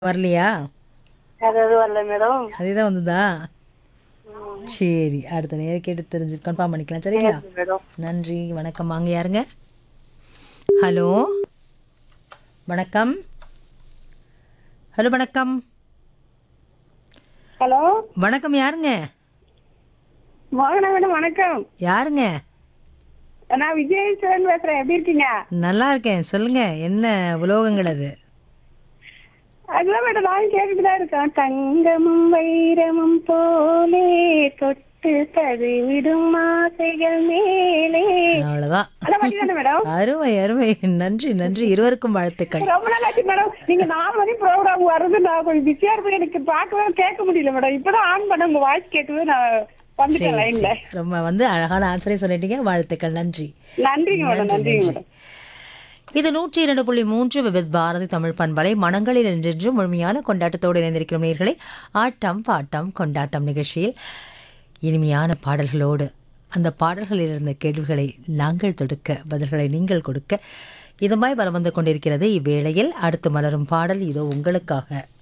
வரலையா அது அது வரல மேடம் அதேதான் வந்ததா சரி அடுத்த நேரம் கேட்டு தெரிஞ்சு கன்ஃபார்ம் பண்ணிக்கலாம் சரிங்களா மேடம் நன்றி வணக்கம் வாங்க யாருங்க ஹலோ வணக்கம் ஹலோ வணக்கம் ஹலோ வணக்கம் யாருங்க மோகனா மேடம் வணக்கம் யாருங்க நான் விஜயேஸ்வரன் பேசுறேன் எப்படி இருக்கீங்க நல்லா இருக்கேன் சொல்லுங்க என்ன உலோகங்கள் அது அதுதான் மேடம் நான் கேட்டுட்டு தான் இருக்கேன் தங்கமும் வைரமும் போலே தொட்டு தழுவிடும் ஆசைகள் மேலே அவ்வளோதான் அத மாதிரி தானே மேடம் அருமை அருமை நன்றி நன்றி இருவருக்கும் வாழ்த்துக்கள் ரொம்ப நாள் ஆச்சு மேடம் நீங்க நாலு மணி ப்ரோக்ராம் வருது நான் கொஞ்சம் பிஸியா இருப்பேன் எனக்கு பார்க்கவே கேட்க முடியல மேடம் இப்பதான் ஆன் பண்ண உங்க வாய்ஸ் கேட்கவே நான் வந்துட்டேன் சரி, லைன்ல சரி. ரொம்ப வந்து அழகான ஆன்சரே சொல்லிட்டீங்க வாழ்த்துக்கள் நன்றி நன்றிங்க மேடம் நன்றிங்க மேடம் இது நூற்றி இரண்டு புள்ளி மூன்று விவித் பாரதி தமிழ் பண்பலை மனங்களில் என்றென்று முழுமையான கொண்டாட்டத்தோடு இணைந்திருக்கும் நேர்களை ஆட்டம் பாட்டம் கொண்டாட்டம் நிகழ்ச்சியில் இனிமையான பாடல்களோடு அந்த பாடல்களில் இருந்த கேள்விகளை நாங்கள் தொடுக்க பதில்களை நீங்கள் கொடுக்க இதுமாய் வலம் வந்து கொண்டிருக்கிறது இவ்வேளையில் அடுத்து மலரும் பாடல் இதோ உங்களுக்காக